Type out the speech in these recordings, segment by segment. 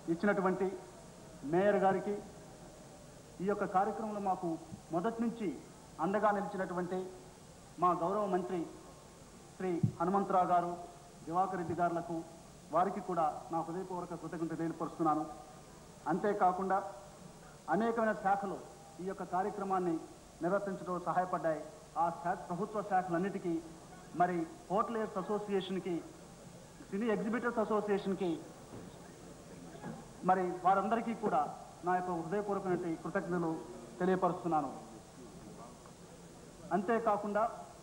ఇచ్చినటువంటి మేయర్ గారికి ఈ యొక్క కార్యక్రమంలో మాకు మొదటి నుంచి అండగా నిలిచినటువంటి మా గౌరవ మంత్రి శ్రీ హనుమంతరావు గారు దివాకర్ రెడ్డి గారులకు వారికి కూడా నా హృదయపూర్వక కృతజ్ఞత తెలియపరుస్తున్నాను అంతేకాకుండా అనేకమైన శాఖలు ఈ యొక్క కార్యక్రమాన్ని నిర్వర్తించడంలో సహాయపడ్డాయి ఆ శాఖ ప్రభుత్వ శాఖలన్నిటికీ మరి హోటలియర్స్ అసోసియేషన్కి సినీ ఎగ్జిబిటర్స్ అసోసియేషన్కి మరి వారందరికీ కూడా నా యొక్క హృదయపూర్వకమైన కృతజ్ఞతలు తెలియపరుస్తున్నాను అంతేకాకుండా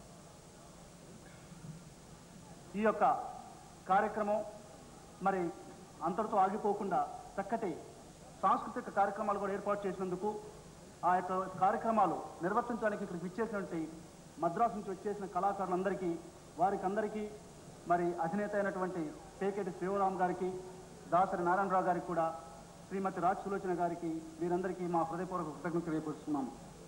ఈ యొక్క కార్యక్రమం మరి అంతటితో ఆగిపోకుండా చక్కటి సాంస్కృతిక కార్యక్రమాలు కూడా ఏర్పాటు చేసినందుకు ఆ యొక్క కార్యక్రమాలు నిర్వర్తించడానికి ఇక్కడికి విచ్చేసినటువంటి మద్రాసు నుంచి వచ్చేసిన కళాకారులందరికీ వారికి అందరికీ మరి అధినేత అయినటువంటి పేకేటి శివరాం గారికి దాసరి నారాయణరావు గారికి కూడా శ్రీమతి రాజ్ సులోచన గారికి వీరందరికీ మా హృదయపూర్వక కృతజ్ఞత తెలియపరుస్తున్నాము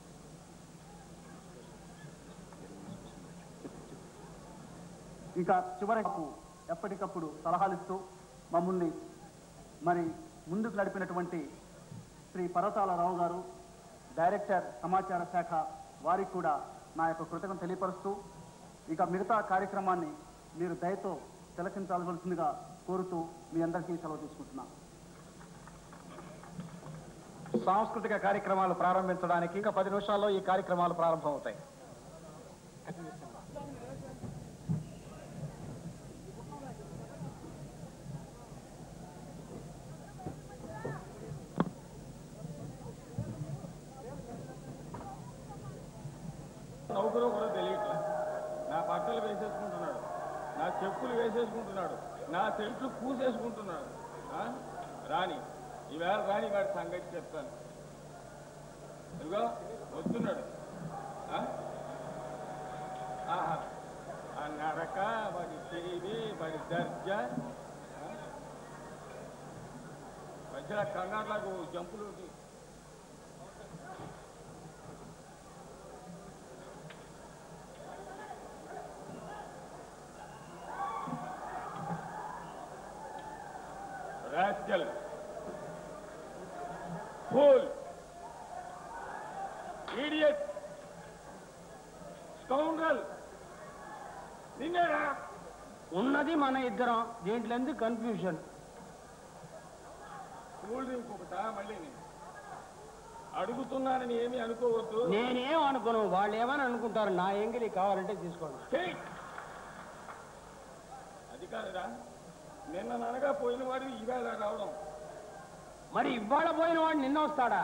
ఇంకా చివరకు ఎప్పటికప్పుడు సలహాలు ఇస్తూ మమ్మల్ని మరి ముందుకు నడిపినటువంటి శ్రీ పర్వతాల రావు గారు డైరెక్టర్ సమాచార శాఖ వారికి కూడా నా యొక్క కృతజ్ఞత తెలియపరుస్తూ ఇక మిగతా కార్యక్రమాన్ని మీరు దయతో తిలకించాల్సిందిగా కోరుతూ మీ అందరికీ సెలవు తీసుకుంటున్నాను సాంస్కృతిక కార్యక్రమాలు ప్రారంభించడానికి ఇంకా పది నిమిషాల్లో ఈ కార్యక్రమాలు ప్రారంభమవుతాయి నౌకరో కూడా తెలియట్లే నా బట్టలు వేసేసుకుంటున్నాడు నా చెప్పులు వేసేసుకుంటున్నాడు నా చెట్లు పూసేసుకుంటున్నాడు ఆ? రాని ఈవేళ రాని వాడి సంగతి చెప్తాను ఇదిగో వస్తున్నాడు ఆ? ఆహా. ఆ నడక వాడి తెలివి వాడి దర్జా ఆ? మధ్యలో కంగారులాగా ఓ జంపులు rascal, fool, idiot, scoundrel. నిన్నేరా ఉన్నది మన ఇద్దరం దీంట్లో ఎందుకు కన్ఫ్యూజన్ కూల్ డ్రింక్ ఒకట మళ్ళీ నేను అడుగుతున్నానని ఏమీ అనుకోవద్దు నేనేం అనుకోను వాళ్ళు ఏమని అనుకుంటారు నా ఎంగిలి కావాలంటే తీసుకోండి Hey! అది కాదురా నిన్న ననగా పోయిన వాడు ఈవేళ రావడం మరి ఇవాళ పోయిన వాడు నిన్న వస్తాడా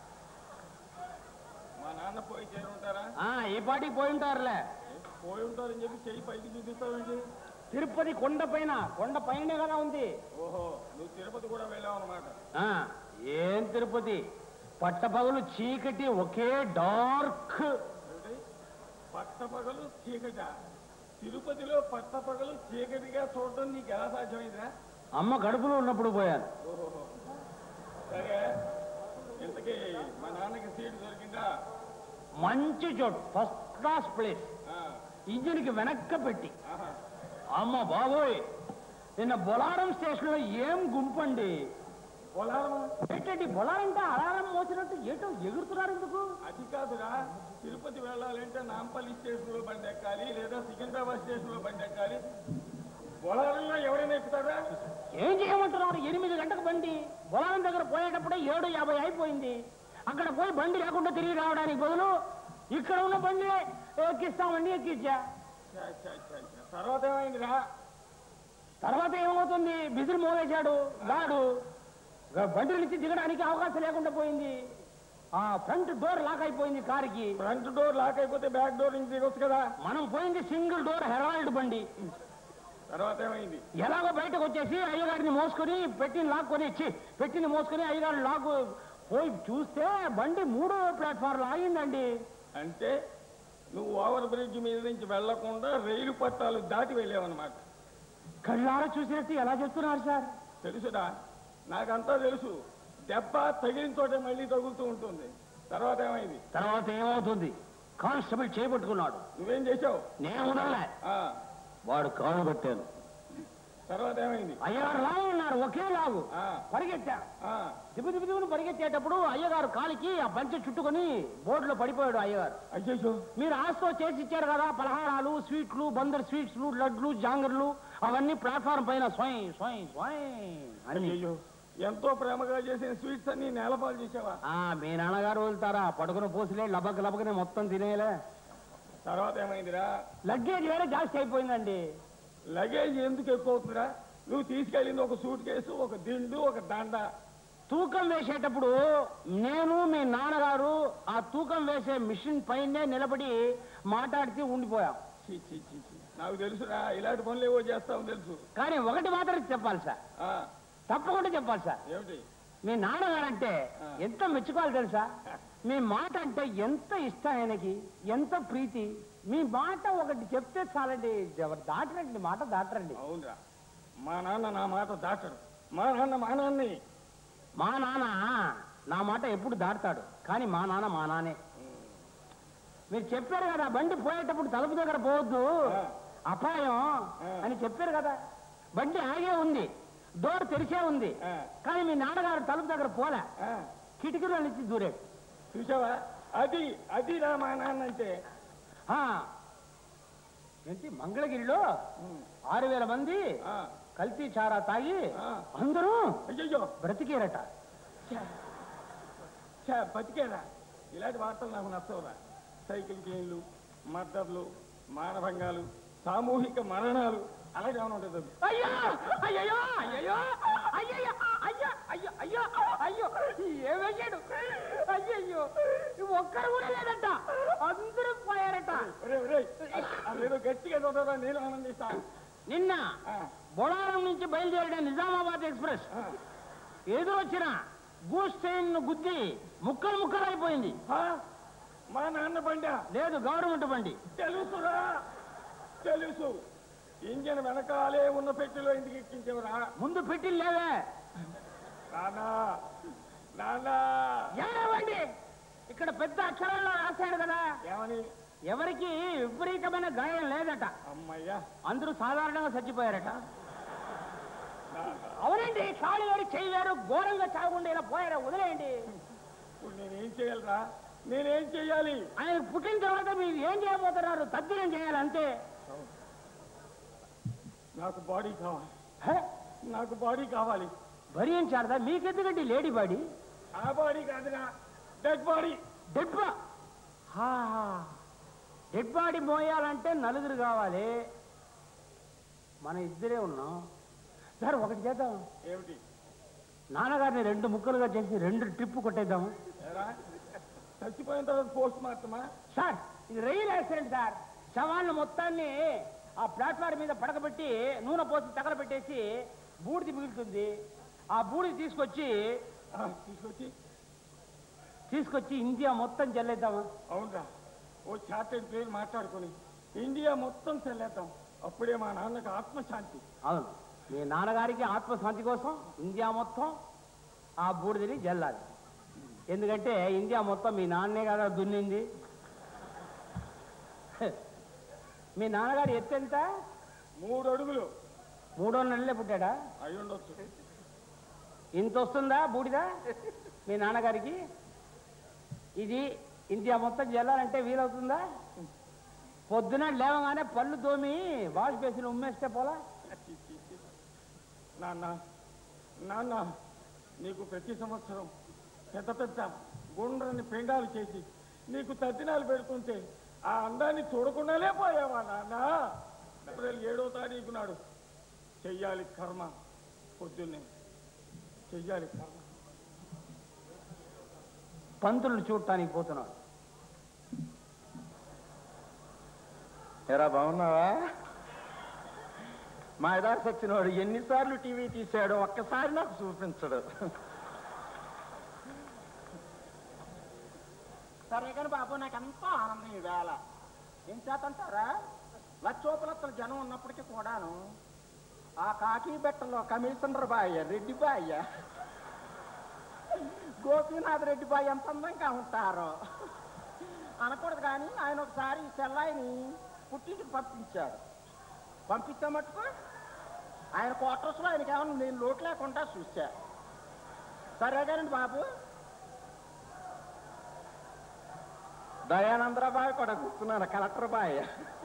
మా నాన్న పోయి చేరి ఉంటారా ఆ ఈ పాటికి పోయి ఉంటారులే పోయి ఉంటారని చెప్పి చెయ్యి పైకి చూపిస్తావేంటి తిరుపతి కొండ పైన కొండ పైనే కదా ఉంది ఓహో నువ్వు తిరుపతి కూడా వెళ్ళావు అనమాట ఆ ఏం తిరుపతి పట్టపగలు చీకటి ఒకే డార్క్ పట్టపగలు చీకట తిరుపతిలో పట్టపగలు చీకటిగా చూడటం నీకు ఎలా సాధ్యమైందిరా అమ్మ కడుపులో ఉన్నప్పుడు పోయాను ఓహో సరే ఇంతకీ మా నాన్నకి సీటు దొరికిందా మంచి చోటు ఫస్ట్ క్లాస్ ప్లేస్ ఆ, ఇంజిన్కి వెనక్క పెట్టి ఆహా. అమ్మ బాబోయ్ నిన్న బొలారం స్టేషన్ లో ఏం గుంపండి పొలాలమా ఏంటండి బొలారంటే అలారం మోసినట్టు ఏటో ఎగురుతున్నారు ఎందుకు అది కాదురా తిరుపతి వెళ్ళాలంటే నాంపల్లి స్టేషన్ లో బండి ఎక్కాలి లేదా సికింద్రాబాద్ స్టేషన్ లో బండి ఎక్కాలి పొలాలలో ఎవరైనా ఎక్కుతారా ఏం చేయమంటున్నారు ఎనిమిది గంటకు బండి బొలారం దగ్గర పోయేటప్పుడే ఏడు యాభై అయిపోయింది అక్కడ పోయి బండి లేకుండా తిరిగి రావడానికి బదులు ఇక్కడ ఉన్న బండి ఎక్కిస్తామండి ఎక్కిచ్చా ఛ, ఛ, ఛ, ఛ. తర్వాత ఏమైందిరా తర్వాత ఏమవుతుంది బిజిల్ మోగేశాడు గాడు గ- బండి నుంచి దిగడానికి అవకాశం లేకుండా పోయింది ఆ ఫ్రంట్ డోర్ లాక్ అయిపోయింది కారుకి ఫ్రంట్ డోర్ లాక్ అయిపోతే బ్యాక్ డోర్ నుంచి దిగొచ్చు కదా మనం పోయింది సింగిల్ డోర్ హెరాల్డ్ బండి తర్వాత ఏమైంది ఎలాగో బయటకు వచ్చేసి అయ్యగారిని మోసుకొని పెట్టిన లాక్కొని ఇచ్చి పెట్టిన మోసుకొని అయ్యగారిని లాక్ పోయి చూస్తే బండి మూడో ప్లాట్ఫామ్ ఆగిందండి అంటే నువ్వు ఓవర్ బ్రిడ్జ్ మీద నుంచి వెళ్లకుండా రైలు పట్టాలు దాటి వెళ్ళావన్నమాట కళ్ళారా చూసినట్టు ఎలా చెప్తున్నారు సార్ తెలుసురా నాకంతా తెలుసు దెబ్బ తగిలిన చోటే మళ్ళీ తగులుతూ ఉంటుంది తర్వాత ఏమైంది తర్వాత ఏమవుతుంది కానిస్టేబుల్ చేయబట్టుకున్నాడు నువ్వేం చేసావు నేను వదలలే ఆ, వాడు కాళ్ళు పట్టాను తర్వాత ఏమైంది అయ్యగారు లావు ఉన్నారు ఒకే లావు ఆ. పరిగెత్తారు ఆ, దిగు దిగు దిగును పరిగెత్తేటప్పుడు అయ్యగారు కాలికి ఆ పంచె చుట్టుకొని బోర్డులో పడిపోయాడు అయ్యగారు అయ్యో మీరు ఆస్తో చేసి ఇచ్చారు కదా పలహారాలు స్వీట్లు బందర్ స్వీట్స్లు లడ్లు జాంగర్లు అవన్నీ ప్లాట్ఫారం పైన స్వయం స్వయం స్వయం అన్ని అయ్యో ఎంతో ప్రేమగా చేసిన స్వీట్స్ అన్ని నేలపాలు చేసావా ఆ, మీ నాన్నగారు వెళ్తారా పడుకున్న పోసులే లబక్ లబకనే మొత్తం తినేలే తర్వాత ఏమైందిరా లగ్గేజ్ వేరే జాస్తి అయిపోయిందండి లగేజ్ ఎందుకు ఎక్కువ అవుతుందిరా నువ్వు తీసుకెళ్ళింది ఒక సూట్ కేసు ఒక దిండు ఒక దండ తూకం వేసేటప్పుడు నేను మీ నాన్నగారు ఆ తూకం వేసే మిషన్ పైనే నిలబడి మాట్లాడితే ఉండిపోయాం చీ, చీ, చీ, చీ. నాకు తెలుసురా ఇలాంటి పనులు ఏవో చేస్తావు తెలుసు కానీ ఒకటి మాత్రం చెప్పాలి సార్ ఆ, తప్పకుండా చెప్పాలి సార్ ఏమిటి మీ నాన్నగారంటే ఎంత మెచ్చుకోవాలి తెలుసా మీ మాట అంటే ఎంత ఇష్టం ఆయనకి ఎంత ప్రీతి మీ మాట ఒకటి చెప్తే చాలండి ఎవరు దాటరండి మాట దాటరండి అవునరా మా నాన్న నా మాట దాటడు మా నాన్న మా నాన్ని మా నాన్న నా మాట ఎప్పుడు దాటుతాడు కానీ మా నాన్న మా నానే మీరు చెప్పారు కదా బండి పోయేటప్పుడు తలుపు దగ్గర పోవద్దు ఆ. అపాయం ఆ. అని చెప్పారు కదా బండి ఆగే ఉంది డోర్ తెరిచే ఉంది ఆ. కానీ మీ నాన్నగారు తలుపు దగ్గర పోలే ఆ, కిటికీలో నుంచి దూరాడు చూసావా అది అది రా మా నాన్న అంటే ఆ. ఏంటి మంగళగిరిలో ఉమ్, ఆరు వేల మంది ఆ, కల్తీ చారా తాగి ఆ. అందరూ అయ్యయ్యో బ్రతికేరట ఛా, బతికేరా ఇలాంటి వార్తలు నాకు నచ్చవురా సైకిల్ గేమ్లు మర్డర్లు మానభంగాలు సామూహిక మరణాలు అలాగే ఏమైనా ఉంటుంది అయ్యో అయ్యయ్యో అయ్యయ్యో అయ్యయ్యో అయ్యో అయ్యో అయ్యో అయ్యో ఏమయ్యాడు అయ్యయ్యో ఒక్కరు కూడా లేదట అందరూ పోయారట ఒరేయ్, ఒరేయ్, అదేదో గట్టిగా చదవరా నేను ఆనందిస్తా నిన్న ఆ, బొడారం నుంచి బయలుదేరిన నిజామాబాద్ ఎక్స్ప్రెస్ ఆ. ఎదురొచ్చిన గూస్ ట్రైన్ గుద్ది ముక్కలు ముక్కలు అయిపోయింది ఆ, మా నాన్న బండా లేదు గవర్నమెంట్ బండి తెలుసురా తెలుసు ఇంజన్ వెనకాలే ఉన్న పెట్టెలో ఇంటికి ఎక్కించేవరా ముందు పెట్టి లేవే నానా నానా ఏమండి ఇక్కడ పెద్ద అక్షరాల్లో రాశాడు కదా ఏమని ఎవరికి విపరీతమైన గాయం లేదట అమ్మయ్యా అందరూ సాధారణంగా చచ్చిపోయారట అవునండి కాళ్ళు వేరు చెయ్యి వేరు ఘోరంగా చావకుండా ఇలా పోయారా వదిలేయండి ఇప్పుడు నేనేం చేయాలిరా నేనేం చేయాలి ఆయన పుట్టిన తర్వాత మీరు ఏం చేయబోతున్నారు తద్దినం చేయాలి అంతే నాకు బాడీ కావాలి హే? నాకు బాడీ కావాలి భరించారదా మీకెందుకండి లేడీ బాడీ ఆ బాడీ కాదురా డెడ్ బాడీ డెడ్ బా హా. డెడ్ బాడీ మోయాలంటే నలుగురు కావాలి మన ఇద్దరే ఉన్నాం సార్ ఒకటి చేద్దాం ఏమిటి నాన్నగారిని రెండు ముక్కలుగా చేసి రెండు ట్రిప్ కొట్టేద్దాము ఏరా చచ్చిపోయిన తర్వాత పోస్ట్ మార్టమా సార్ ఇది రైలు యాక్సిడెంట్ సార్ శవాలను మొత్తాన్ని ఆ ప్లాట్ఫామ్ మీద పడకబెట్టి నూనె పోసి తగలబెట్టేసి బూడిది మిగులుతుంది ఆ బూడిది తీసుకొచ్చి ఆ, తీసుకొచ్చి తీసుకొచ్చి ఇండియా మొత్తం చెల్లేద్దాము అవునరా ఓ చార్టెడ్ ప్లేన్ మాట్లాడుకొని ఇండియా మొత్తం చెల్లేద్దాం అప్పుడే మా నాన్నకు ఆత్మశాంతి అవును మీ నాన్నగారికి ఆత్మశాంతి కోసం ఇండియా మొత్తం ఆ బూడిదని జల్లాలి ఎందుకంటే ఇండియా మొత్తం మీ నాన్నే కదా దున్నింది మీ నాన్నగారు ఎత్తు ఎంత మూడు అడుగులు మూడో నెలలే పుట్టాడా అయి ఉండొచ్చు ఇంత వస్తుందా బూడిద మీ నాన్నగారికి ఇది ఇండియా మొత్తం జల్లాలంటే వీలవుతుందా పొద్దున లేవగానే పళ్ళు తోమి వాష్ బేసిన్ ఉమ్మేస్తే పోలా నాన్న నాన్న నీకు ప్రతి సంవత్సరం పెద్ద పెద్ద గుండ్రని పిండాలు చేసి నీకు తద్దినాలు పెడుతుంటే ఆ అందాన్ని చూడకుండానే పోయావా నాన్న ఏప్రిల్ ఏడో తారీఖు నాడు చెయ్యాలి కర్మ పొద్దున్నే చెయ్యాలి కర్మ పంతులు చూడటానికి పోతున్నాడు ఎరా బాగున్నావా మా ఎదారు సచ్చినవాడు ఎన్నిసార్లు టీవీ తీశాడో ఒక్కసారి నాకు చూపించడు సరే కానీ బాబు నాకు ఎంతో ఆనందం ఈ వేళ ఏం చేతంటారా లక్షోపలత్తల జనం ఉన్నప్పటికీ కూడాను ఆ కాకి బెట్టలో కమిషనర్ బాయ్య రెడ్డి బాయ్య గోపీనాథ్ రెడ్డి బాయ్ ఎంత అందంగా ఉంటారో అనకూడదు కానీ ఆయన ఒకసారి ఈ చెల్లాయిని పుట్టింటికి పంపించాడు పంపిస్తే మటుకు ఆయన క్వార్టర్స్లో ఆయనకి ఏమన్నా నేను లోటు లేకుండా చూసా సరేగానండి బాబు దయానందరాబాయ్ కూడా కూర్చున్నాను కలెక్టర్ బాయ్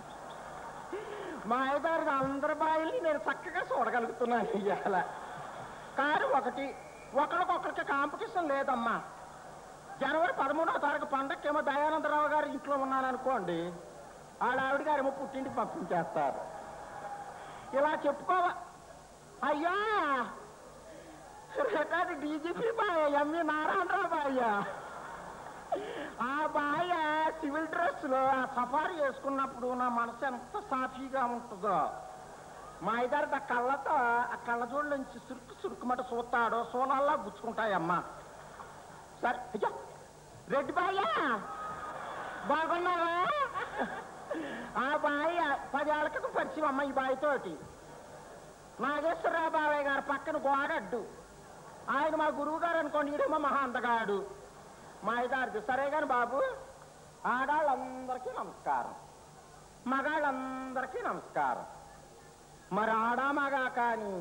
మా ఐదారు అందరి బాయిల్ని నేను చక్కగా చూడగలుగుతున్నాను ఇవాళ కానీ ఒకటి ఒకరికొకరికి కాంపిటీషన్ లేదమ్మా జనవరి పదమూడవ తారీఖు పండక్కేమో దయానందరావు గారు ఇంట్లో ఉన్నాననుకోండి ఆడ ఆవిడ గారేమో పుట్టింటికి పంపించేస్తారు ఇలా చెప్పుకోవ అయ్యా రికార్డు డీజీపీ బాయ్ ఎంవి నారాయణరావు బాయ్య ఆ బాయ సివిల్ డ్రెస్ లో ఆ సఫారీ వేసుకున్నప్పుడు నా మనసు ఎంత సాఫీగా ఉంటుందో మా ఇద్దరు ఆ కళ్ళతో ఆ కళ్ళజోడు నుంచి సురుకు సురుకుమట చూస్తాడో సోనాల్లా గుచ్చుకుంటాయమ్మా సరే అయ్యా రెడ్డి బాయ్యా బాగున్నావా ఆ బాయ్ పదేళ్ల క్రితం పరిచయం అమ్మ ఈ బాయ్ తోటి నాగేశ్వరరావు బాబాయ్ గారు పక్కన గోడడ్డు ఆయన మా గురువు గారు అనుకోండి ఈడేమో మహా అందగాడు మా ఇదారిది సరే గాని బాబు ఆడాళ్ళందరికీ నమస్కారం మగాళ్ళందరికీ నమస్కారం మరి ఆడా మగా కానీ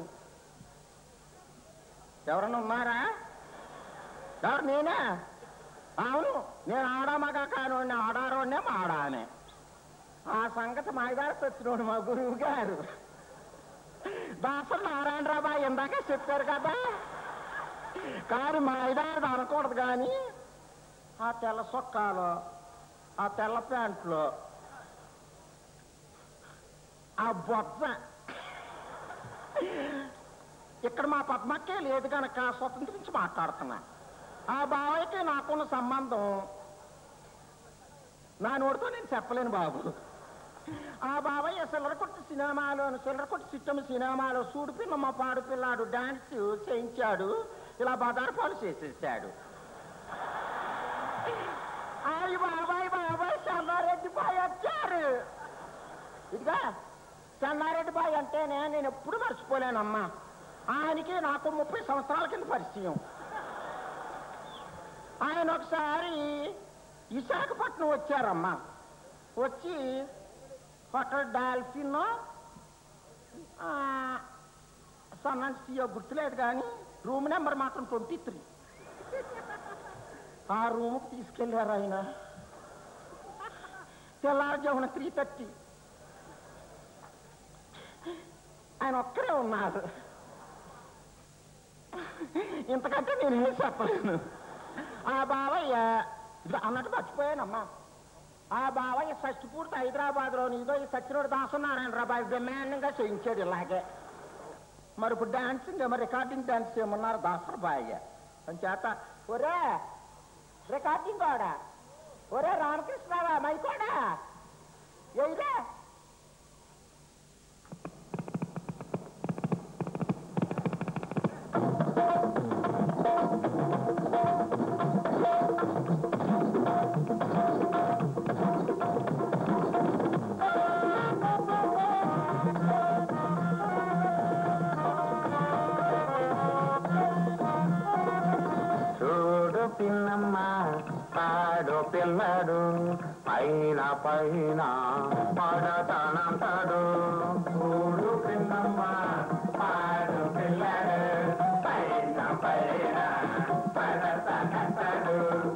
ఎవరన్నా ఉన్నారా ఎవరు నేనే అవును నేను ఆడా మగా కానివాడిని ఆడారోడినే మాడానే ఆ సంగతి మా ఇదారి తెచ్చినోడు మా గురువు గారు దాసరి నారాయణరావు బాయ్ ఇందాక చెప్పారు కదా కానీ మా ఇదారిది అనకూడదు కానీ ఆ తెల్ల సొక్కాలు ఆ తెల్ల ప్యాంట్లు ఆ బొత్స ఇక్కడ మా పద్మక్కే లేదు కనుక స్వతంత్రించి మాట్లాడుతున్నా ఆ బావయ్యకి నాకున్న సంబంధం నా నోటితో నేను చెప్పలేను బాబు ఆ బాబయ్య సిల్లర కొట్టి సినిమాలో సిల్లర కొట్టి సిట్టం సినిమాలో సూడు పిల్ల మా పాడు పిల్లాడు డాన్స్ చేయించాడు ఇలా బదార్పాలు చేసేసాడు అయ్యి బాబాయ్ బాబాయ్ చెన్నారెడ్డి బాయ్ వచ్చారు ఇదిగా చెన్నారెడ్డి బాయ్ అంటేనే నేను ఎప్పుడు మర్చిపోలేనమ్మా ఆయనకి నాకు ముప్పై సంవత్సరాల కింద పరిచయం ఆయన ఒకసారి విశాఖపట్నం వచ్చారమ్మా వచ్చి హోటల్ డాల్ఫిన్ సన్నన్ సియో గుర్తులేదు కానీ రూమ్ నెంబర్ మాత్రం ట్వంటీ త్రీ ఆ రూమ్కి తీసుకెళ్ళారు ఆయన తెల్లారుజామున త్రీ థర్టీ ఆయన ఒక్కరే ఉన్నారు ఇంతకంటే నేను ఏం చెప్పలేను ఆ బావయ్య ఇది అన్నట్టు మర్చిపోయానమ్మా ఆ బావయ్య షష్టి పూర్తి హైదరాబాద్ లో ఇదో ఈ సత్యనోడు దాసనారాయణ రాబాయ్ డిమాండింగ్ గా చేయించాడు ఇలాగే మరి ఇప్పుడు డాన్సింగ్ ఏమో రికార్డింగ్ డాన్స్ ఏమన్నారు దాసరబాయ్య అని చేత ఒరే రికార్డింగ్ కూడా ఒరే రామకృష్ణవా మైకోడా ఏయిరా చూడు పిన్నమ్మ పాడు పిల్లడు పైన పైన పడతానంటాడు చూడు పిన్నమ్మ పాడు పిల్లడు పైన పైన పడతానంటాడు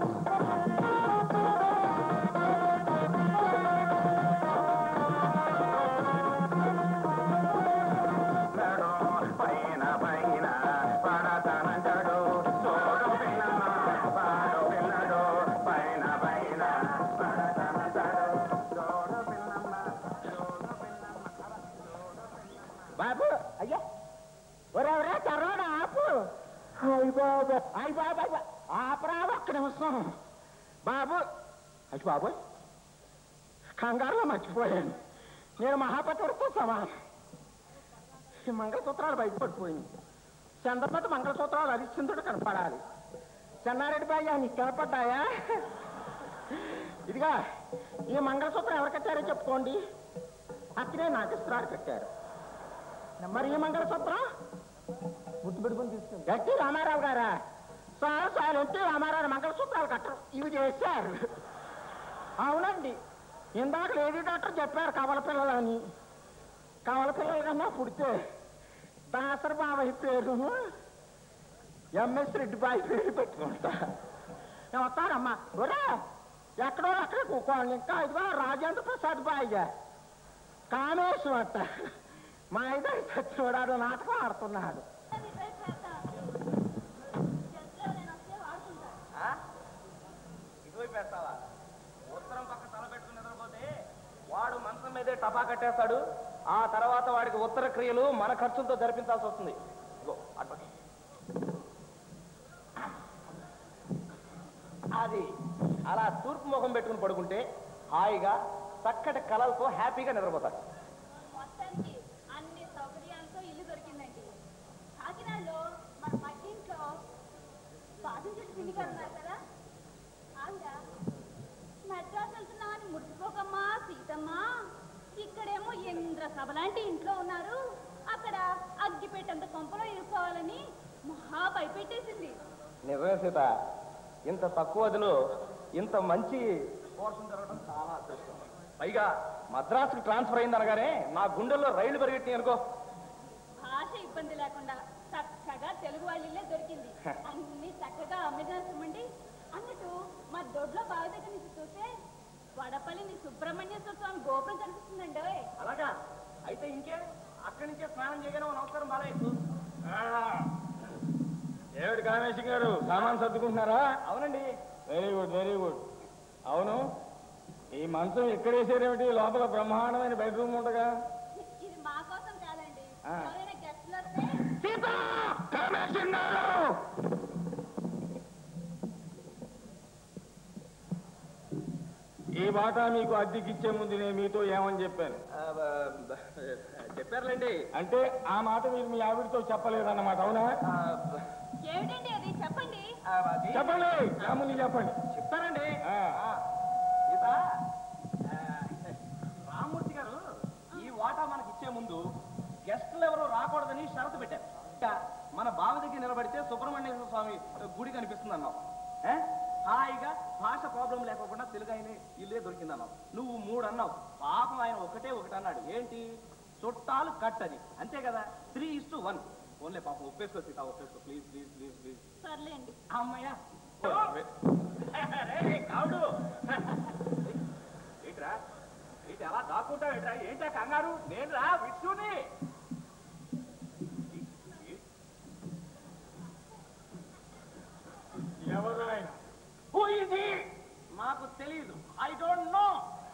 పిల్లడు పైన పైన పడతానంటాడు చూడు పిన్నమ్మ పాడు పిల్లడు పైన పైన పడతానంటాడు చూడు పిన్నమ్మ చూడు పిన్నమ్మ బాబు అయ్యా ఒరెవరే కర్రోడు ఆపు అయ్య బాబు అయ్య బాబు అయ్య ఆపరా ఒక్క నిమిషం బాబు అయ్య బాబు కంగారులో మర్చిపోయాను నేను మహాపతివరతో సమానం ఈ మంగళసూత్రాలు బయటపడిపోయింది చంద్రపతి మంగళసూత్రాలు హరిశ్చంద్రుడు కనపడాలి చెన్నారెడ్డి బాయ్యా నీకు కనపడ్డాయా ఇదిగా ఈ మంగళసూత్రం ఎవరు కట్టారో చెప్పుకోండి అక్కడే నాగేశ్వరాడు కట్టారు మరి ఈ మంగళసూత్రం గుర్తు పెట్టుకుని తీసుకుంది ఎట్టి రామారావు గారా సార్ సార్ ఎట్టి రామారావు మంగళసూత్రాలు కట్టరు ఇవి చేశారు అవునండి ఇందాక లేడీ డాక్టర్ చెప్పారు కవల పిల్లలని కవల పిల్లల కన్నా పుడితే దాసరి బాబాయ్ పేరు ఎంఎస్ రెడ్డి బాయ్ పేరు పెట్టుకుంటా నేను వస్తానమ్మా ఒరే ఎక్కడో అక్కడ కూకోండి ఇంకా ఇదిగో రాజేంద్ర ప్రసాద్ బాయ్గా కామేశం అట్ట మా ఇద్దరు చచ్చిపోడాడు నాటకం ఆడుతున్నాడు ఇటువైపు వేస్తావా ఉత్తరం పక్క తల పెట్టుకుని నిద్రపోతే వాడు మంచం మీదే టపా కట్టేస్తాడు ఆ తర్వాత వాడికి ఉత్తర క్రియలు మన ఖర్చులతో జరిపించాల్సి వస్తుంది ఇగో అటుపక్క అది అలా తూర్పు ముఖం పెట్టుకుని పడుకుంటే హాయిగా చక్కటి కలలతో హ్యాపీగా నిద్రపోతాడు మొత్తానికి అన్ని సౌకర్యాలతో ఇల్లు దొరికిందండి కాకినాడలో మన పక్కింట్లో బాదం చెట్టు తిండి గారు ఉన్నారు కదా ఆవిడ మెడ్రాస్ వెళ్తున్నామని ముడిచిపోకమ్మా సీతమ్మా ఇక్కడేమో ఇంద్ర సభ లాంటి ఇంట్లో ఉన్నారు అక్కడ అగ్గి పెట్టేంత కొంపలో ఇరుక్కోవాలని మహా భయపెట్టేసింది నిజమే సీత ఇంత తక్కువ అదిలో ఇంత మంచి పోర్షన్ జరగడం చాలా అదృష్టం పైగా మద్రాసుకు ట్రాన్స్ఫర్ అయింది అనగానే నా గుండెల్లో రైళ్లు పరిగెట్టినాయి అనుకో భాష ఇబ్బంది లేకుండా చక్కగా తెలుగు వాళ్ళే దొరికింది అన్ని చక్కగా అమ్మేదామండి అన్నట్టు మా దొడ్లో బావి దగ్గర నుంచి చూస్తే వడపల్లిని సుబ్రహ్మణ్యేశ్వర స్వామి గోపురం కనిపిస్తుందండి ఓయ్. అలాగా అయితే ఇంకే అక్కడి నుంచే స్నానం చేయగానే ఓ నమస్కారం బాలయ్యకు ఏమిటి కామేశం గారు సామాన్ సర్దుకుంటున్నారా అవునండి వెరీ గుడ్ వెరీ గుడ్ అవును ఈ మంచం ఎక్కడేసేదేమిటి లోపల బ్రహ్మాండమైన బెడ్రూమ్ ఉండగా ఇది మా కోసం కాదండి ఆ. ఎవరైనా గెస్ట్లు వస్తే కామేశం గారు ఈ మాట మీకు అద్దెకిచ్చే ముందు నేను మీతో ఏమని చెప్పాను ఆ, బ- బ- చెప్పారులేండి అంటే ఆ మాట మీరు మీ ఆవిడతో చెప్పలేదన్నమాట అవునా ఆ, బ- ఏమిటండి అది చెప్పండి ఆ, అది చెప్పండి రాముని చెప్పండి చెప్తానండి ఆ. ఆ, సీత ఆ, రామ్మూర్తి గారు ఈ వాటా మనకి ఇచ్చే ముందు గెస్టులు ఎవరు రాకూడదని షరతు పెట్టారు ఇంకా మన బావి దగ్గర నిలబడితే సుబ్రహ్మణ్యేశ్వర స్వామి గుడి కనిపిస్తుంది అన్నావు ఏ? హాయిగా భాష ప్రాబ్లం లేకోకుండా తెలుగు ఆయన ఇల్లే దొరికింది అన్నావు నువ్వు మూడు అన్నావు పాపం ఆయన ఒకటే ఒకటి అన్నాడు ఏంటి చుట్టాలు కట్టది అంతే కదా three is to one only పాపం ఒప్పేసుకో సీత ఒప్పేసుకో ప్లీజ్ ప్లీజ్ ప్లీజ్ ప్లీజ్ సర్లేండి అమ్మయ్యా రేయ్, కావుడు ఏంట్రా ఏంటి అలా దాక్కుంటావు ఏంట్రా ఏంటా కంగారు నేను రా విష్ణుని ఎవరు ఆయన Who is he? మాకు తెలియదు ఐ డోంట్ నో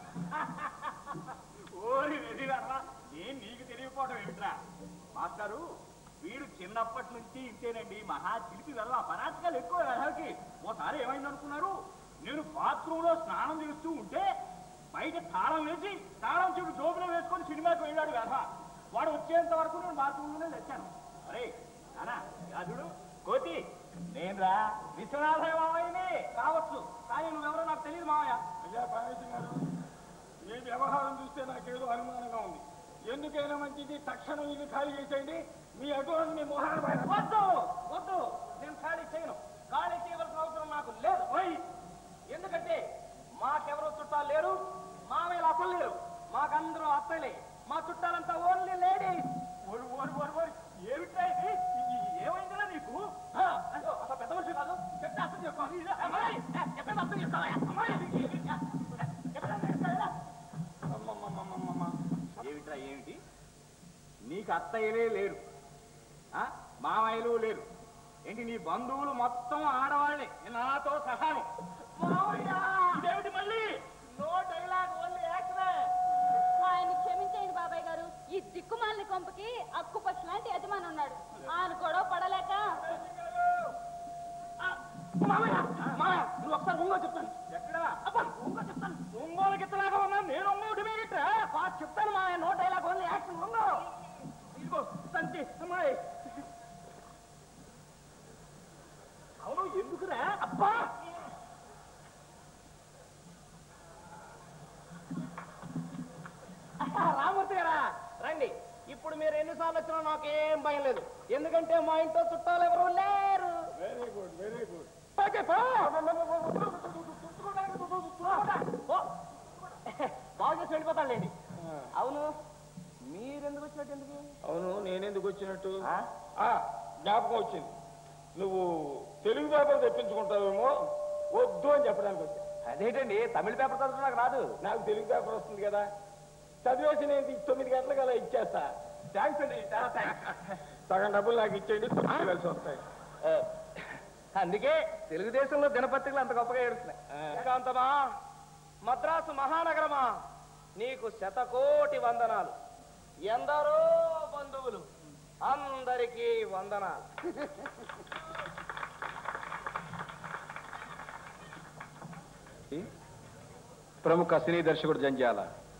ఓరి వెదిగారా నేను నీకు తెలియకపోవడం ఏమిట్రా మాస్టారు వీడు చిన్నప్పటి నుంచి ఇంతేనండి మహా చిలిపి వెళ్ళ పరాచకాలు ఎక్కువ వెళ్ళకి ఓసారి ఏమైంది అనుకున్నారు నేను బాత్రూమ్ లో స్నానం చేస్తూ ఉంటే బయట తాళం వేసి తాళం చెడు జోబులో వేసుకొని సినిమాకి వెళ్ళాడు కదా వాడు వచ్చేంత వరకు నేను బాత్రూమ్ లోనే తెచ్చాను అరే నానా యాదుడు కోతి నేనురా విశ్వనాథయ్య మావయ్యని కావచ్చు కానీ నువ్వెవరో నాకు తెలియదు మావయ్య అయ్యా కామేశం గారు మీ వ్యవహారం చూస్తే నాకేదో అనుమానంగా ఉంది ఎందుకైనా మంచిది తక్షణం ఇది ఖాళీ చేసేయండి మీ అటువంటి మీ మొహాన పైన వద్దు వద్దు నేను ఖాళీ చేయను ఖాళీ చేయవలసిన అవసరం నాకు లేదు ఓయ్! ఎందుకంటే మాకెవరో చుట్టాలు లేరు మామయ్యలు అసలు లేరు మాకందరూ అత్తలే మా చుట్టాలంతా ఓన్లీ లేడీస్ ఓరి ఓరి ఓరి ఓరి ఏమిటా ఇది ఇది ఏమైందిరా నీకు ఆ, అయ్యో, అసలు పెద్ద మనిషి కాదు చెప్తే అర్థం చేసుకోవాలి అమ్మాయి, ఏ, చెప్పేది అర్థం చేసుకోవాలి అమ్మాయి, చెప్పేది అర్థం చేసుకోవాలా? అమ్మమ్మమ్మమ్మమ్మ. ఏమిట్రా ఏమిటి నీకు అత్తయ్యలే లేరు ఆ? మామయ్యలు లేరు ఏంటి నీ బంధువులు మొత్తం ఆడవాళ్ళే నాతో సహాయం ఇదేమిటి మళ్ళీ నో డైలాగ్ ఓన్లీ యాక్షన్ ఆయన క్షమించేయండి బాబాయ్ గారు ఈ దిక్కుమాలిన కొంపకి అక్కుపక్ష లాంటి యజమాని ఉన్నాడు ఆయన గొడవ పడలేక మామయ్య మామయ్య నువ్వు ఒకసారి ఒంగో చెప్తాను ఎక్కడ అబ్బా ఒంగో చెప్తాను ఒంగోలు గిత్తలాగా ఉన్నా నేను ఒంగోటి మీరిట్రా బా చెప్తాను మామయ్య నో డైలాగ్ ఓన్లీ యాక్షన్ ఒంగో ఇదిగో సంచి అమ్మాయి అవును ఎందుకురా అబ్బా రామూర్తి గారా రండి ఇప్పుడు మీరు ఎన్నిసార్లు వచ్చినా నాకేం భయం లేదు ఎందుకంటే మా ఇంట్లో చుట్టాలు ఎవరు లేరు very good very good okay, పో. పో. బాగు చేసి వెళ్ళిపోతాడులేండి అవును మీరెందుకు వచ్చినట్టు ఎందుకు అవును నేనెందుకు వచ్చినట్టు ఆ, తెలుగు పేపర్ తెప్పించుకుంటావేమో వద్దు అని చెప్పడానికి వచ్చా అదేంటండి తమిళ పేపర్ చదవడం నాకు రాదు నాకు తెలుగు పేపర్ వస్తుంది కదా చదివేసి నేను ఈ తొమ్మిది గంటలకు అలా ఇచ్చేస్తా థ్యాంక్స్ అండి చాలా థ్యాంక్స్ సగం డబ్బులు నాకు ఇచ్చేయండి తొమ్మిది కలిసి వస్తాయి అందుకే తెలుగుదేశంలో దినపత్రికలు అంత గొప్పగా ఏడుస్తున్నాయి ఏకాంతమా మద్రాసు మహానగరమా నీకు శతకోటి వందనాలు ఎందరో బంధువులు అందరికీ వందనాలు ప్రముఖ సినీ దర్శకుడు జంజాల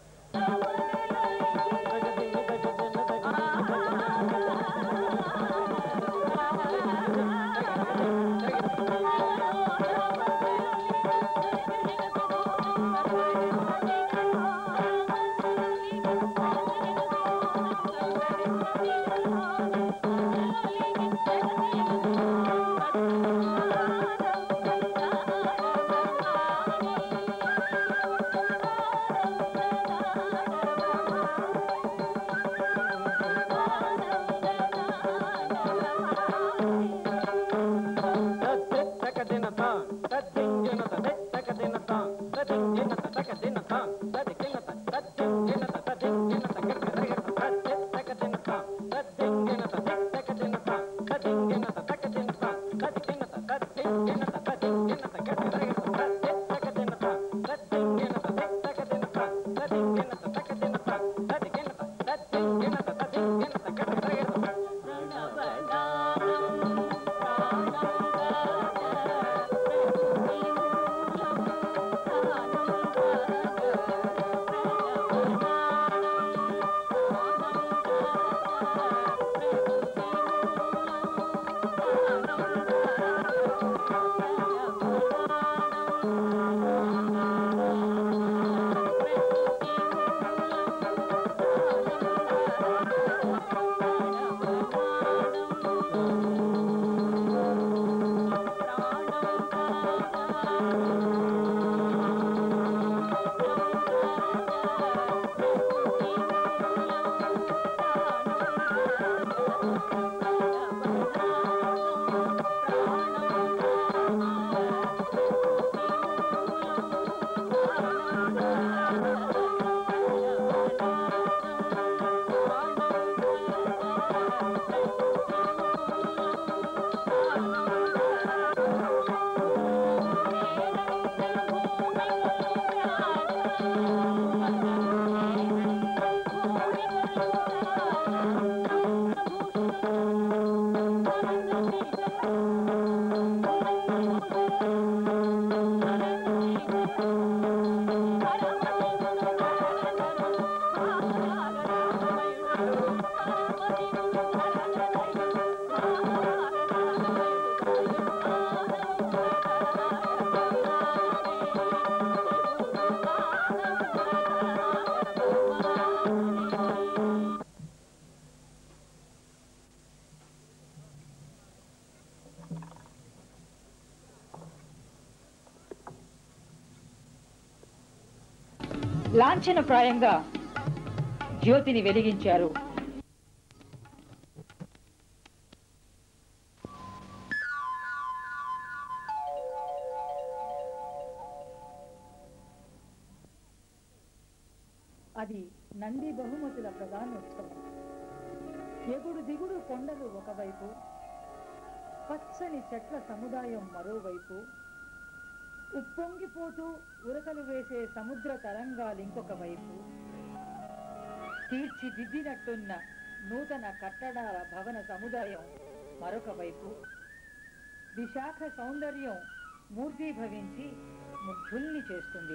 లాంఛనప్రాయంగా జ్యోతిని వెలిగించారు అది నంది బహుమతుల ప్రధానోత్సవం ఎగుడు దిగుడు కొండలు ఒకవైపు పచ్చని చెట్ల సముదాయం మరోవైపు ఉప్పొంగిపోతూ ఉరకలు వేసే సముద్ర తరంగాలు ఇంకొక వైపు తీర్చిదిద్దినట్టున్న నూతన కట్టడాల భవన సముదాయం మరొక వైపు విశాఖ సౌందర్యం మూర్తీభవించి ముగ్ధుల్ని చేస్తుంది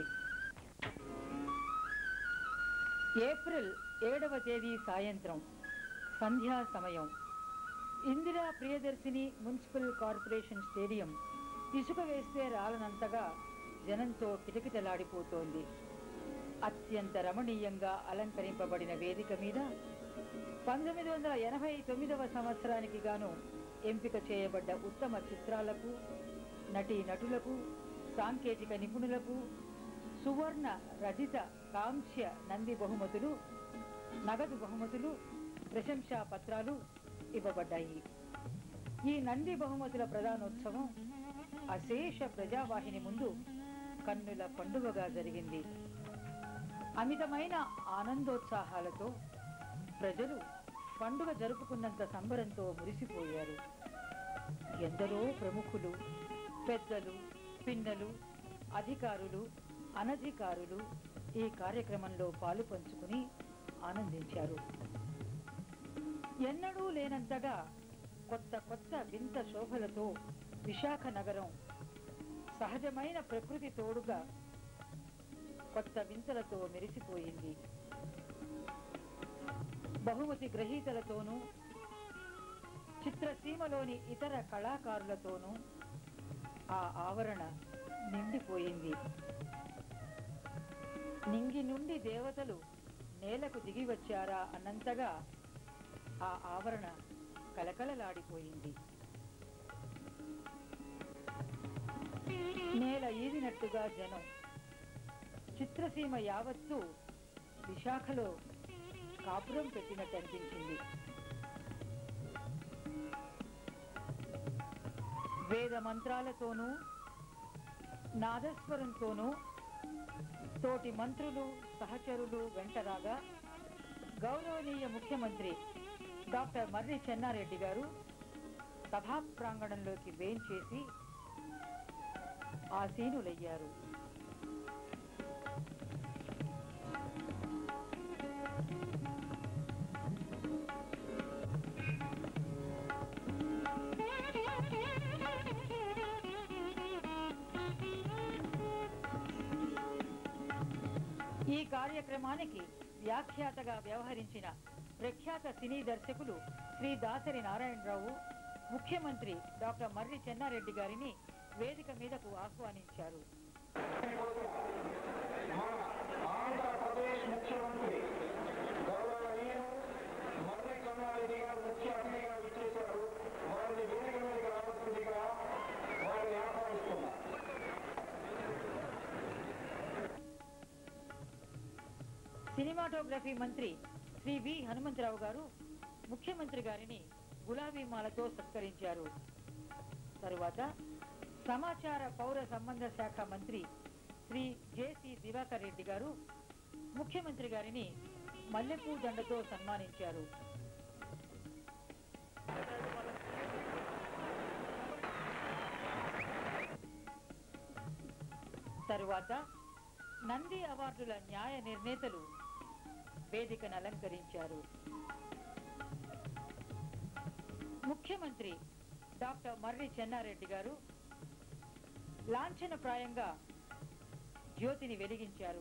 ఏప్రిల్ ఏడవ తేదీ సాయంత్రం సంధ్యా సమయం Indira Priyadarshini municipal corporation stadium ఇసుక వేస్తే రాలనంతగా జనంతో కిటకిటలాడిపోతోంది అత్యంత రమణీయంగా అలంకరింపబడిన వేదిక మీద పంతొమ్మిది వందల ఎనభై తొమ్మిదవ సంవత్సరానికి గాను ఎంపిక చేయబడ్డ ఉత్తమ చిత్రాలకు నటీ నటులకు సాంకేతిక నిపుణులకు సువర్ణ రజిత కాంస్య నంది బహుమతులు నగదు బహుమతులు ప్రశంసా పత్రాలు ఇవ్వబడ్డాయి ఈ నంది బహుమతుల ప్రధానోత్సవం అశేష ప్రజావాహిని ముందు కన్నుల పండుగగా జరిగింది అమితమైన ఆనందోత్సాహాలతో ప్రజలు పండుగ జరుపుకున్నంత సంబరంతో మురిసిపోయారు ఎందరో ప్రముఖులు పెద్దలు పిన్నలు అధికారులు అనధికారులు ఈ కార్యక్రమంలో పాలు పంచుకుని ఆనందించారు ఎన్నడూ లేనంతగా కొత్త కొత్త వింత శోభలతో విశాఖ నగరం సహజమైన ప్రకృతి తోడుగా కొత్త వింతలతో మెరిసిపోయింది బహుమతి గ్రహీతలతోనూ చిత్రసీమలోని ఇతర కళాకారులతోనూ ఆ ఆవరణ నిండిపోయింది నింగి నుండి దేవతలు నేలకు దిగి వచ్చారా అన్నంతగా ఆ ఆవరణ కలకలలాడిపోయింది నేల ఈదినట్టుగా జనం చిత్రసీమ యావత్తు విశాఖలో కాపురం పెట్టినట్టు అనిపించింది వేద మంత్రాలతోనూ నాదస్వరంతోనూ తోటి మంత్రులు సహచరులు వెంటరాగా గౌరవనీయ ముఖ్యమంత్రి డాక్టర్ మర్రి చెన్నారెడ్డి గారు సభా ప్రాంగణంలోకి వేంచేసి ఆసీనులయ్యారు ఈ కార్యక్రమానికి వ్యాఖ్యాతగా వ్యవహరించిన ప్రఖ్యాత సినీ దర్శకులు శ్రీ దాసరి నారాయణరావు ముఖ్యమంత్రి డాక్టర్ మర్రి చెన్నారెడ్డి గారిని వేదిక మీదకు ఆహ్వానించారు ఆంధ్రప్రదేశ్ ముఖ్యమంత్రి గౌరవనీయులు మర్రి కన్నారెడ్డి గారు ముఖ్య అతిథిగా విచ్చేశారు వారిని వేదిక మీదకి రావాల్సిందిగా వారిని ఆహ్వానిస్తున్నారు సినిమాటోగ్రఫీ మంత్రి శ్రీ వి హనుమంతరావు గారు ముఖ్యమంత్రి గారిని గులాబీ మాలతో సత్కరించారు తరువాత సమాచార పౌర సంబంధ శాఖ మంత్రి శ్రీ జేసి దివాకర్ రెడ్డి గారు ముఖ్యమంత్రి గారిని మల్లెపూ దండతో సన్మానించారు తరువాత నంది అవార్డుల న్యాయ నిర్ణేతలు వేదికను అలంకరించారు ముఖ్యమంత్రి డాక్టర్ మర్రి చెన్నారెడ్డి గారు లాంఛనప్రాయంగా జ్యోతిని వెలిగించారు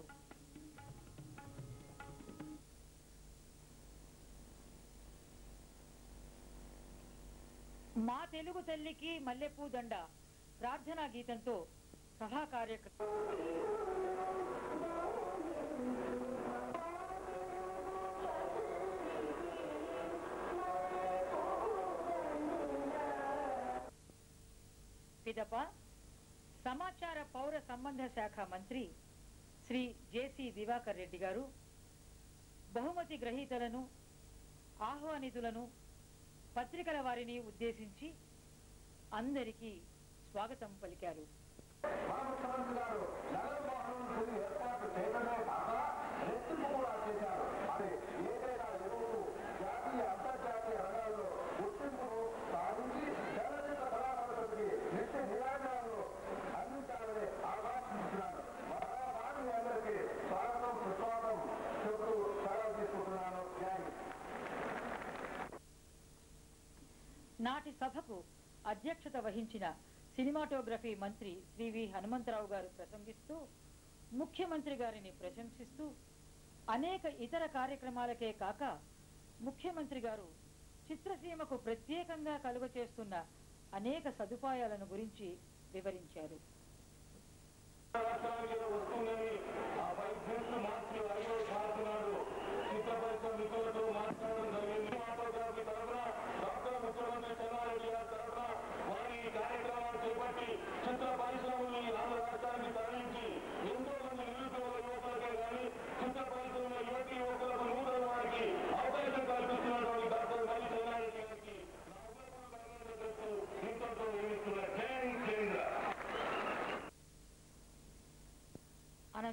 మా తెలుగు తల్లికి మల్లెపూ దండ ప్రార్థనా గీతంతో సభా కార్యక్రమం పిదప సమాచార పౌర సంబంధ శాఖ మంత్రి శ్రీ జేసి దివాకర్ రెడ్డి గారు బహుమతి గ్రహీతలను ఆహ్వానితులను పత్రికల వారిని ఉద్దేశించి అందరికీ స్వాగతం పలికారు మా ముఖ్యమంత్రి గారు నగర భవనం ఏర్పాటు చేయడమే కాక రెట్టింపు కూడా చేశారు అది ఏదైనా ఎరువులు జాతీయ అంతర్జాతీయ రంగాల్లో గుర్తింపును సాధించి చలనచిత్ర కళాకారులకి నిత్య నిరాజనాలను అందించాలని ఆకాంక్షించున్నాను మరొకసారి మీ అందరికీ స్వాగతం సుస్వాగతం చెబుతూ సెలవు తీసుకుంటున్నాను జై హింద్. నాటి సభకు అధ్యక్షత వహించిన సినిమాటోగ్రఫీ మంత్రి శ్రీ వి హనుమంతరావు గారు ప్రసంగిస్తూ ముఖ్యమంత్రి గారిని ప్రశంసిస్తూ అనేక ఇతర కార్యక్రమాలకే కాక ముఖ్యమంత్రి గారు చిత్రసీమకు ప్రత్యేకంగా కలుగ చేస్తున్న అనేక సదుపాయాలను గురించి వివరించారు రాష్ట్రానికి ఏదో వస్తుందని ఆ వైద్యులు మార్చి అడిగి మారుతున్నాడు చిత్ర పరిశ్రమ మిత్రులతో మాట్లాడడం జరిగింది ఆటోగ్రఫీ తరఫున డాక్టర్ ముఖ్యమంత్రి చెన్నారెడ్డి గారి తరఫున వారి ఈ కార్యక్రమాలు చేపట్టి చిత్ర పరిశ్రమని ఆంధ్ర రాష్ట్రానికి తరలించి ఎంతో మంది నిరుద్యోగ యువకులకే కానీ చిత్ర పరిశ్రమ యువతి యువకులకు నూతన వారికి అవకాశం కల్పిస్తున్నటువంటి డాక్టర్ మల్లి చెన్నారెడ్డి గారికి నా హృదయపూర్వక అభినందనలు తెలుపుతున్నాను.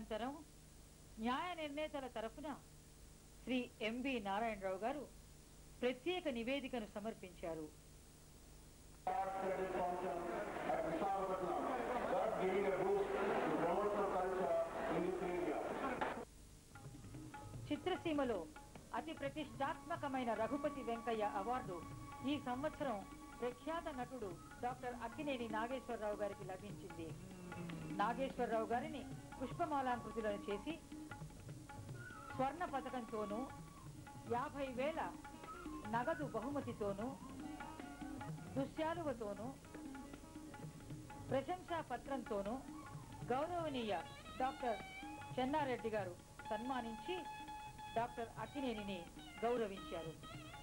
అనంతరం న్యాయ నిర్ణేతల తరఫున శ్రీ ఎంబి నారాయణరావు గారు ప్రత్యేక నివేదికను సమర్పించారు credit function at Visakhapatnam, thus giving a boost to promotional culture in this area. చిత్రసీమలో అతి ప్రతిష్టాత్మకమైన రఘుపతి వెంకయ్య అవార్డు ఈ సంవత్సరం ప్రఖ్యాత నటుడు డాక్టర్ అక్కినేని నాగేశ్వరరావు గారికి లభించింది నాగేశ్వరరావు గారిని పుష్పమాలాంకృతులను చేసి స్వర్ణ పథకంతోనూ యాభై వేల నగదు బహుమతితోనూ దుశ్శాలువతోనూ ప్రశంసా పత్రంతోనూ గౌరవనీయ డాక్టర్ చెన్నారెడ్డి గారు సన్మానించి డాక్టర్ అక్కినేనిని గౌరవించారు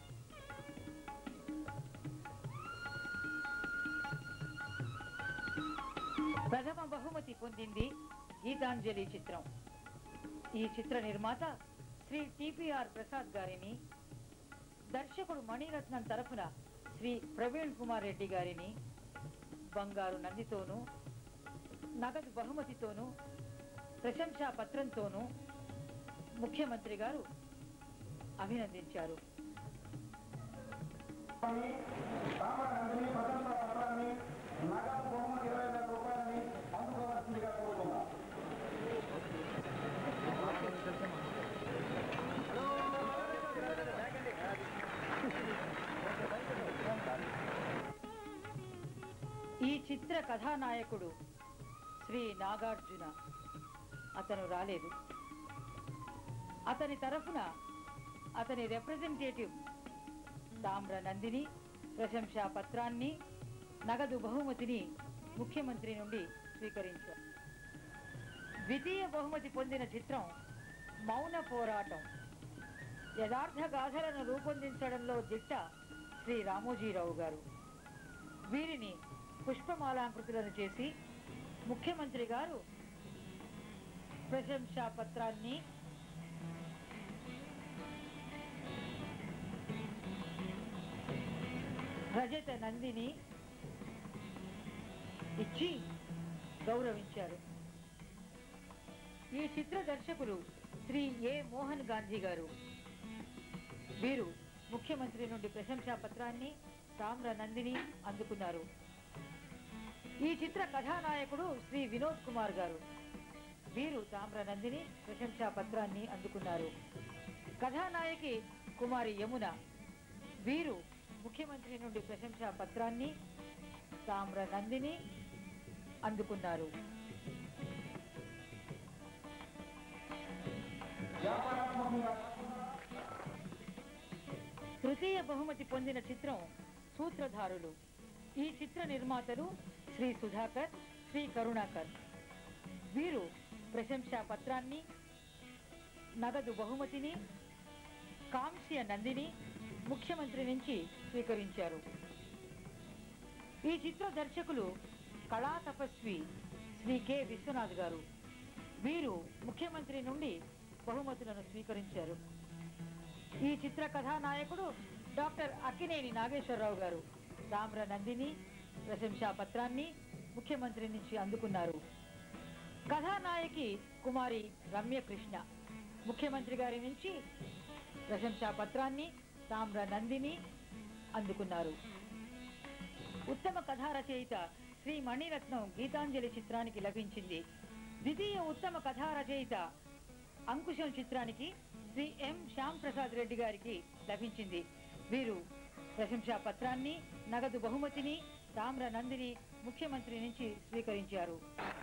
ప్రథమ బహుమతి పొందింది గీతాంజలి చిత్రం ఈ చిత్ర నిర్మాత శ్రీ టిపిఆర్ ప్రసాద్ గారిని దర్శకుడు మణిరత్నం తరఫున శ్రీ ప్రవీణ్ కుమార్ రెడ్డి గారిని బంగారు నందితోనూ నగదు బహుమతితోనూ ప్రశంసా పత్రంతోనూ ముఖ్యమంత్రి గారు అభినందించారు రామనందిని ప్రశంసా పత్రాన్ని నగదు బహుమతి ఇరవై వేల రూపాయలని అందుకోవాల్సిందిగా కోరుతున్నాం ఈ చిత్ర కథానాయకుడు శ్రీ నాగార్జున అతను రాలేదు అతని తరఫున అతని రిప్రజెంటేటివ్ తామ్ర నందిని ప్రశంసా పత్రాన్ని నగదు బహుమతిని ముఖ్యమంత్రి నుండి స్వీకరించారు ద్వితీయ బహుమతి పొందిన చిత్రం మౌన పోరాటం యథార్థ గాథలను రూపొందించడంలో దిట్ట శ్రీ రామోజీరావు గారు వీరిని పుష్పమాలాంకృతులను చేసి ముఖ్యమంత్రి గారు ప్రశంసా పత్రాన్ని రజత నందిని ఇచ్చి గౌరవించారు ఈ చిత్ర దర్శకులు శ్రీ ఏ మోహన్ గాంధీ గారు వీరు ముఖ్యమంత్రి నుండి ప్రశంసా పత్రాన్ని తామ్ర నందిని అందుకున్నారు ఈ చిత్ర కథానాయకుడు శ్రీ వినోద్ కుమార్ గారు వీరు తామ్ర నందిని ప్రశంసా పత్రాన్ని అందుకున్నారు కథానాయకి కుమారి యమున వీరు ముఖ్యమంత్రి నుండి ప్రశంసా పత్రాన్ని తామ్ర నందిని అందుకున్నారు తృతీయ బహుమతి పొందిన చిత్రం సూత్రధారులు ఈ చిత్ర నిర్మాతలు శ్రీ సుధాకర్ శ్రీ కరుణాకర్ వీరు ప్రశంసా పత్రాన్ని నగదు బహుమతిని కాంస్య నందిని ముఖ్యమంత్రి నుంచి స్వీకరించారు ఈ చిత్ర దర్శకులు కళా తపస్వి శ్రీ కె విశ్వనాథ్ గారు వీరు ముఖ్యమంత్రి నుండి బహుమతులను స్వీకరించారు ఈ చిత్ర కథానాయకుడు డాక్టర్ అక్కినేని నాగేశ్వరరావు గారు తామ్ర నందిని ప్రశంసా పత్రాన్ని ముఖ్యమంత్రి నుంచి అందుకున్నారు కథానాయకి కుమారి రమ్యకృష్ణ ముఖ్యమంత్రి గారి నుంచి ప్రశంసా పత్రాన్ని తామ్ర నందిని అందుకున్నారు ఉత్తమ కథా రచయిత శ్రీ మణిరత్నం గీతాంజలి చిత్రానికి లభించింది ద్వితీయ ఉత్తమ కథా రచయిత అంకుశం చిత్రానికి శ్రీ ఎం శ్యామ్ ప్రసాద్ రెడ్డి గారికి లభించింది వీరు ప్రశంసా పత్రాన్ని నగదు బహుమతిని తామ్ర నందిని ముఖ్యమంత్రి నుంచి స్వీకరించారు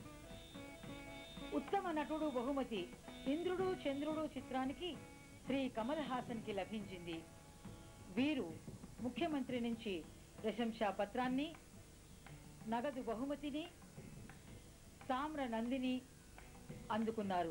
ఉత్తమ నటుడు బహుమతి ఇంద్రుడు చంద్రుడు చిత్రానికి శ్రీ కమల్ హాసన్ కి లభించింది వీరు ముఖ్యమంత్రి నుంచి ప్రశంసా పత్రాన్ని నగదు బహుమతిని తామ్ర నందిని అందుకున్నారు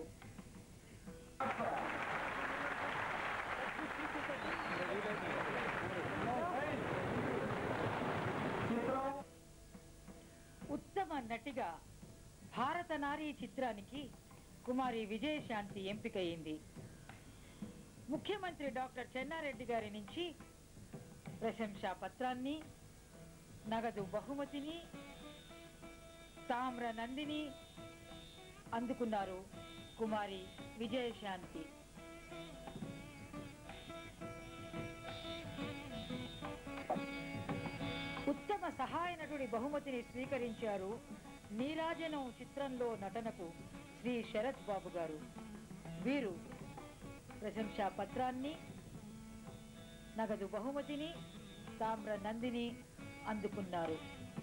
ఉత్తమ నటిగా భారత నారీ చిత్రానికి కుమారి విజయశాంతి ఎంపికయింది ముఖ్యమంత్రి డాక్టర్ చెన్నారెడ్డి గారి నుంచి ప్రశంసా పత్రాన్ని నగదు బహుమతిని తామ్ర నందిని అందుకున్నారు కుమారి విజయశాంతి ఉత్తమ సహాయ నటుడి బహుమతిని స్వీకరించారు నీరాజనం చిత్రంలో నటనకు శ్రీ శరత్ బాబు గారు వీరు ప్రశంసా పత్రాన్ని నగదు బహుమతిని తామ్ర నందిని అందుకున్నారు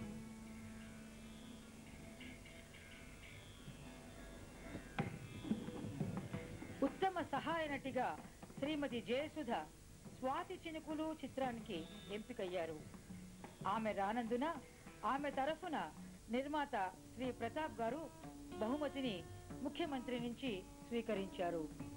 ఉత్తమ సహాయ నటిగా శ్రీమతి జయసుధ స్వాతి చినుకులు చిత్రానికి ఎంపికయ్యారు ఆమె రానందున ఆమె తరఫున నిర్మాత శ్రీ ప్రతాప్ గారు బహుమతిని ముఖ్యమంత్రి నుంచి స్వీకరించారు